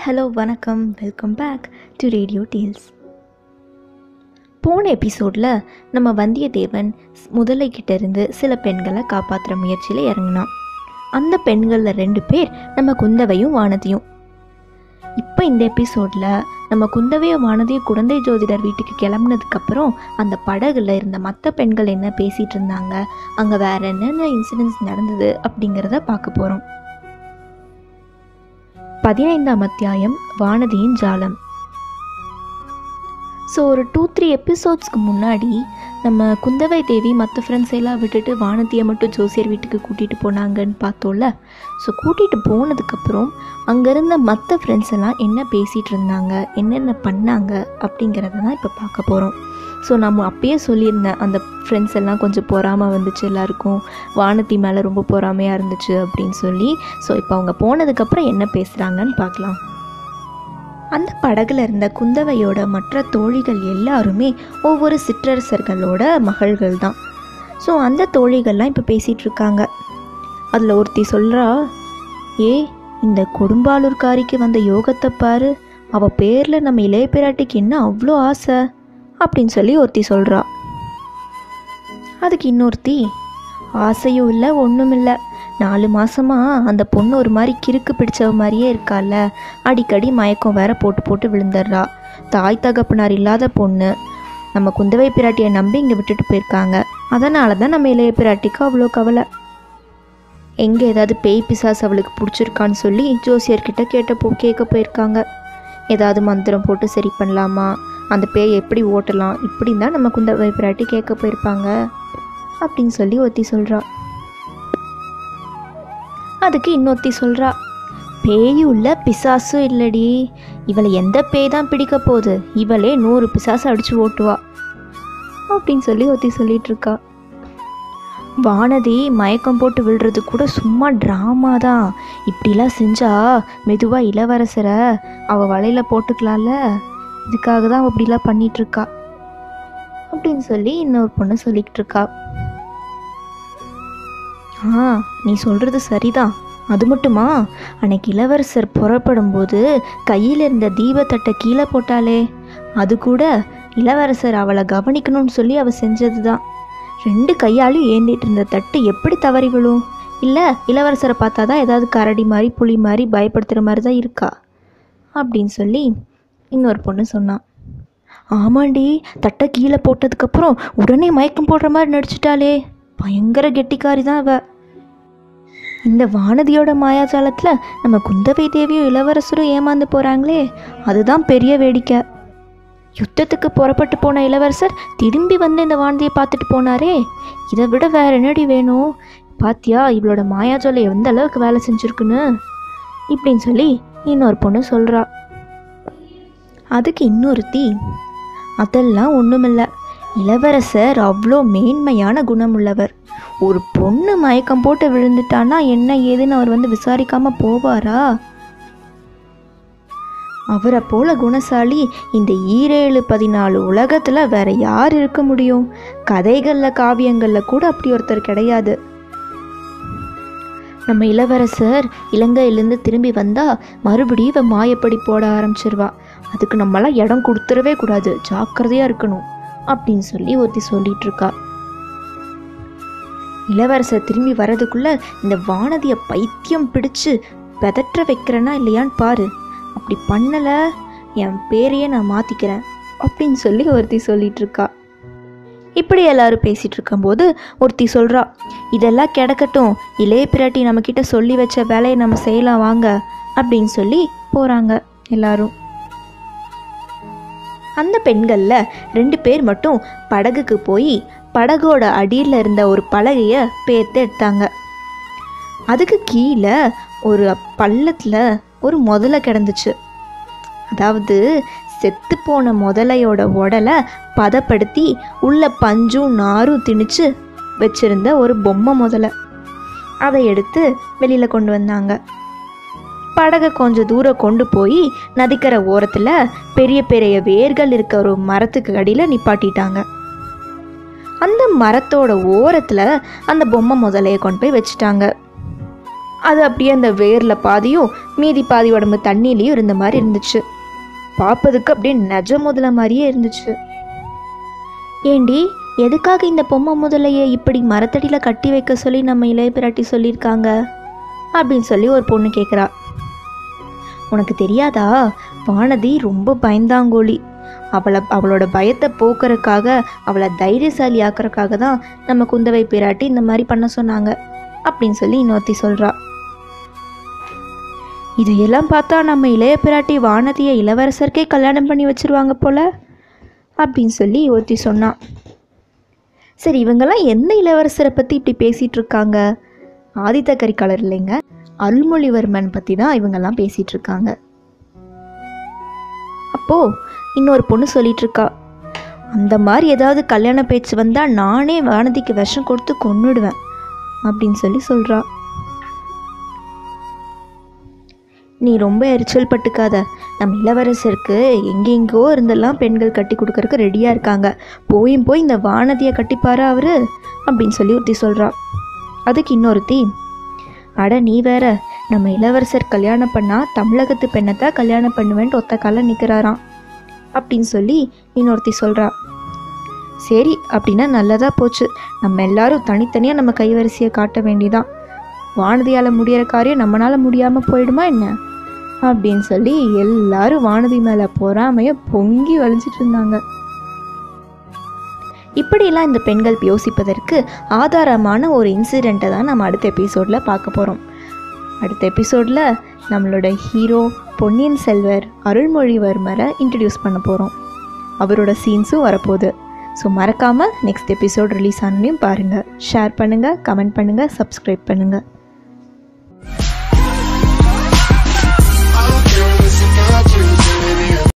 hello வணக்கம் welcome back to radio deals போன எபிசோடில் நம்ம வந்தியத்தேவன் முதலை கிட்ட இருந்து சில பெண்களை காப்பாற்றுற முயற்சியில் இறங்கினான் அந்த பெண்களில் ரெண்டு பேர் நம்ம குந்தவையும் வானதியும் இப்போ இந்த எபிசோடில் நம்ம குந்தவையும் வானதியும் குழந்தை ஜோதிடர் வீட்டுக்கு கிளம்புனதுக்கப்புறம் அந்த படகுல இருந்த மற்ற பெண்கள் என்ன பேசிகிட்டு இருந்தாங்க அங்கே வேற என்னென்ன இன்சிடென்ட்ஸ் நடந்தது அப்படிங்கிறத பார்க்க போகிறோம் பதினைந்தாம் அத்தியாயம் வானதியின் ஜாலம் ஸோ ஒரு டூ த்ரீ எபிசோட்ஸ்க்கு முன்னாடி நம்ம குந்தவை தேவி மற்ற ஃப்ரெண்ட்ஸ் எல்லாம் விட்டுட்டு வானதியை மட்டும் ஜோசியர் வீட்டுக்கு கூட்டிகிட்டு போனாங்கன்னு பார்த்தோம்ல ஸோ கூட்டிகிட்டு போனதுக்கப்புறம் அங்கே இருந்த மற்ற ஃப்ரெண்ட்ஸ் எல்லாம் என்ன பேசிகிட்டு இருந்தாங்க என்னென்ன பண்ணாங்க அப்படிங்கிறத தான் இப்போ பார்க்க போகிறோம் ஸோ நம்ம அப்பயே சொல்லியிருந்தேன் அந்த ஃப்ரெண்ட்ஸ் எல்லாம் கொஞ்சம் பொறாமல் வந்துச்சு எல்லாருக்கும் வானதி மேலே ரொம்ப பொறாமையாக இருந்துச்சு அப்படின்னு சொல்லி ஸோ இப்போ அவங்க போனதுக்கப்புறம் என்ன பேசுகிறாங்கன்னு பார்க்கலாம் அந்த படகுல இருந்த குந்தவையோட மற்ற தோழிகள் எல்லாருமே ஒவ்வொரு சிற்றரசர்களோட மகள்கள் தான் ஸோ அந்த தோழிகள்லாம் இப்போ பேசிகிட்டு இருக்காங்க அதில் ஒருத்தி சொல்கிறா ஏ இந்த கொடும்பாலூர்காரிக்கு வந்த யோகத்தை பாரு அவ பேரில் நம்ம இளைய பிராட்டிக்கு என்ன அவ்வளோ ஆசை அப்படின்னு சொல்லி ஒருத்தி சொல்கிறா அதுக்கு இன்னொருத்தி ஆசையும் இல்லை ஒன்றும் இல்லை நாலு மாசமா அந்த பொண்ணு ஒரு மாதிரி கிறுக்கு பிடிச்சவ மாதிரியே இருக்கால அடிக்கடி மயக்கம் வேற போட்டு போட்டு விழுந்துடுறா தாய் தகப்பனார் இல்லாத பொண்ணு நம்ம குந்தவை பிராட்டியை நம்பி இங்கே விட்டுட்டு போயிருக்காங்க அதனால தான் நம்ம இளைய பிராட்டிக்கு அவ்வளோ கவலை எங்கே ஏதாவது பேய் பிசாசு அவளுக்கு பிடிச்சிருக்கான்னு சொல்லி ஜோசியர்கிட்ட கேட்டப்போ கேட்க போயிருக்காங்க ஏதாவது மந்திரம் போட்டு சரி பண்ணலாமா அந்த பேய் எப்படி ஓட்டலாம் இப்படின்னு தான் நம்ம குந்தவை பிராட்டி கேட்க போயிருப்பாங்க அப்படின்னு சொல்லி ஒருத்தி சொல்கிறா அதுக்கு இன்னொருத்தி சொல்கிறா பேயும் இல்லை பிசாசும் இல்லடி இவளை எந்த பேய் தான் பிடிக்க போகுது இவளே நூறு பிசாசு அடிச்சு ஓட்டுவா அப்படின்னு சொல்லி ஒருத்தி சொல்லிட்டு இருக்கா வானதி மயக்கம் போட்டு விழுறது கூட சும்மா ட்ராமா தான் இப்படிலாம் செஞ்சா மெதுவாக இளவரசரை அவள் வலையில போட்டுக்கலாம்ல இதுக்காக தான் அவள் இப்படிலாம் பண்ணிட்டு இருக்கா அப்படின்னு சொல்லி இன்னொரு பொண்ணு சொல்லிக்கிட்டு இருக்கா ஆ நீ சொல்கிறது சரிதான் அது மட்டுமா அன்னைக்கு இளவரசர் புறப்படும் போது கையில் இருந்த தீபத்தட்டை கீழே போட்டாலே அது கூட இளவரசர் அவளை கவனிக்கணும்னு சொல்லி அவள் செஞ்சது தான் ரெண்டு கையாலையும் ஏந்திட்டு இருந்த தட்டு எப்படி தவறி விழும் இல்லை இளவரசரை பார்த்தா தான் ஏதாவது கரடி மாதிரி புலி மாதிரி பயப்படுத்துகிற மாதிரி தான் இருக்கா அப்படின்னு சொல்லி இன்னொரு பொண்ணு சொன்னான் ஆமாண்டி தட்டை கீழே போட்டதுக்கப்புறம் உடனே மயக்கம் போடுற மாதிரி நடிச்சிட்டாளே பயங்கர கெட்டிக்காரி தான் அவ இந்த வானதியோட மாயாஜாலத்தில் நம்ம குந்தவை தேவியும் இளவரசரும் ஏமாந்து போகிறாங்களே அதுதான் பெரிய வேடிக்கை யுத்தத்துக்கு புறப்பட்டு போன இளவரசர் திரும்பி வந்து இந்த வானதியை பார்த்துட்டு போனாரே இதை விட வேற என்னடி வேணும் பாத்தியா இவளோட மாயாஜாலம் எந்த அளவுக்கு வேலை செஞ்சுருக்குன்னு இப்படின்னு சொல்லி இன்னொரு பொண்ணு சொல்கிறா அதுக்கு இன்னொருத்தி அதெல்லாம் ஒன்றுமில்ல இளவரசர் அவ்வளோ மேன்மையான குணமுள்ளவர் ஒரு பொண்ணு மயக்கம் போட்டு விழுந்துட்டானா என்ன ஏதுன்னு அவர் வந்து விசாரிக்காம போவாரா அவரை போல குணசாலி இந்த ஈரேழு பதினாலு உலகத்தில் வேற யார் இருக்க முடியும் கதைகளில் காவியங்களில் கூட அப்படி ஒருத்தர் கிடையாது நம்ம இளவரசர் இலங்கையிலேருந்து திரும்பி வந்தா மறுபடியும் இவ மாயப்படி போட ஆரம்பிச்சிருவா அதுக்கு நம்மளாம் இடம் கொடுத்துடவே கூடாது ஜாக்கிரதையாக இருக்கணும் அப்படின்னு சொல்லி ஒருத்தி சொல்லிட்டு இருக்கா இளவரசர் திரும்பி வர்றதுக்குள்ள இந்த வானதியை பைத்தியம் பிடிச்சு பெதற்ற வைக்கிறேனா இல்லையான்னு பாரு அப்படி பண்ணல என் பேரையே நான் மாத்திக்கிறேன் அப்படின்னு சொல்லி ஒருத்தி சொல்லிட்டு இருக்கா இப்படி எல்லாரும் பேசிட்டு இருக்கும்போது ஒருத்தி சொல்றா இதெல்லாம் கிடக்கட்டும் இளைய பிராட்டி நம்மக்கிட்ட சொல்லி வச்ச வேலையை நம்ம செய்யலாம் வாங்க அப்படின்னு சொல்லி போறாங்க எல்லாரும் அந்த பெண்களில் ரெண்டு பேர் மட்டும் படகுக்கு போய் படகோட அடியில் இருந்த ஒரு பலகையை பேர்த்து எடுத்தாங்க அதுக்கு கீழே ஒரு பள்ளத்தில் ஒரு முதலை கிடந்துச்சு அதாவது செத்து போன முதலையோட உடலை பதப்படுத்தி உள்ள பஞ்சும் நாரும் திணிச்சு வச்சிருந்த ஒரு பொம்மை முதலை அதை எடுத்து வெளியில் கொண்டு வந்தாங்க படகை கொஞ்சம் தூரம் கொண்டு போய் நதிக்கரை ஓரத்தில் பெரிய பெரிய வேர்கள் இருக்க ஒரு மரத்துக்கு அடியில் நிப்பாட்டிட்டாங்க அந்த மரத்தோட ஓரத்தில் அந்த பொம்மை முதலையை கொண்டு போய் வச்சுட்டாங்க அது அப்படியே அந்த வேரில் பாதியும் மீதி பாதி உடம்பு தண்ணியிலையும் இருந்த மாதிரி இருந்துச்சு பார்ப்பதுக்கு அப்படியே நெஜ முதல மாதிரியே இருந்துச்சு ஏண்டி எதுக்காக இந்த பொம்மை முதலையை இப்படி மரத்தடியில் கட்டி வைக்க சொல்லி நம்ம இளைய பிராட்டி சொல்லியிருக்காங்க அப்படின்னு சொல்லி ஒரு பொண்ணு கேட்குறா உனக்கு தெரியாதா வானதி ரொம்ப பயந்தாங்கோலி அவளை அவளோட பயத்தை போக்குறதுக்காக அவளை தைரியசாலி ஆக்குறதுக்காக தான் நம்ம குந்தவை பிராட்டி இந்த மாதிரி பண்ண சொன்னாங்க அப்படின்னு சொல்லி இன்னொருத்தி சொல்கிறா இதையெல்லாம் பார்த்தா நம்ம இளைய பிராட்டி வானதியை இளவரசருக்கே கல்யாணம் பண்ணி வச்சிருவாங்க போல அப்படின்னு சொல்லி ஒருத்தி சொன்னான் சரி இவங்கெல்லாம் எந்த இளவரசரை பற்றி இப்படி பேசிகிட்டு இருக்காங்க ஆதித்த கரிகாலர் இல்லைங்க அருள்மொழிவர்மன் பற்றி தான் இவங்கெல்லாம் பேசிகிட்டு இருக்காங்க அப்போது இன்னொரு பொண்ணு சொல்லிட்டு இருக்கா அந்த மாதிரி ஏதாவது கல்யாண பேச்சு வந்தால் நானே வானதிக்கு விஷம் கொடுத்து கொன்னுடுவேன் அப்படின்னு சொல்லி சொல்கிறா நீ ரொம்ப எரிச்சல் பட்டுக்காத நம்ம இளவரசருக்கு எங்கெங்கோ இருந்தெல்லாம் பெண்கள் கட்டி கொடுக்கறக்கு ரெடியாக இருக்காங்க போயும் போய் இந்த வானதியை கட்டிப்பாரா அவரு அப்படின்னு சொல்லி ஒருத்தி சொல்கிறா அதுக்கு இன்னொருத்தி அட நீ வேற நம்ம இளவரசர் கல்யாணம் பண்ணால் தமிழகத்து பெண்ணை தான் கல்யாணம் பண்ணுவேன்ட்டு ஒத்த காலம் நிற்கிறாராம் அப்படின்னு சொல்லி இன்னொருத்தி சொல்கிறா சரி அப்படின்னா நல்லதாக போச்சு நம்ம எல்லாரும் தனித்தனியாக நம்ம கைவரிசையை காட்ட வேண்டிதான் வானதியால் முடியிற காரியம் நம்மளால் முடியாமல் போயிடுமா என்ன அப்படின்னு சொல்லி எல்லாரும் வானதி மேலே பொறாமைய பொங்கி வலிச்சிட்டு இருந்தாங்க இப்படியெல்லாம் இந்த பெண்கள் யோசிப்பதற்கு ஆதாரமான ஒரு இன்சிடெண்ட்டை தான் நம்ம அடுத்த எபிசோடில் பார்க்க போகிறோம் அடுத்த எபிசோடில் நம்மளோட ஹீரோ பொன்னியின் செல்வர் அருள்மொழிவர்மரை இன்ட்ரடியூஸ் பண்ண போகிறோம் அவரோட சீன்ஸும் வரப்போகுது ஸோ மறக்காமல் நெக்ஸ்ட் எபிசோட் ரிலீஸ் ஆனதையும் பாருங்கள் ஷேர் பண்ணுங்கள் கமெண்ட் பண்ணுங்கள் சப்ஸ்கிரைப் பண்ணுங்கள்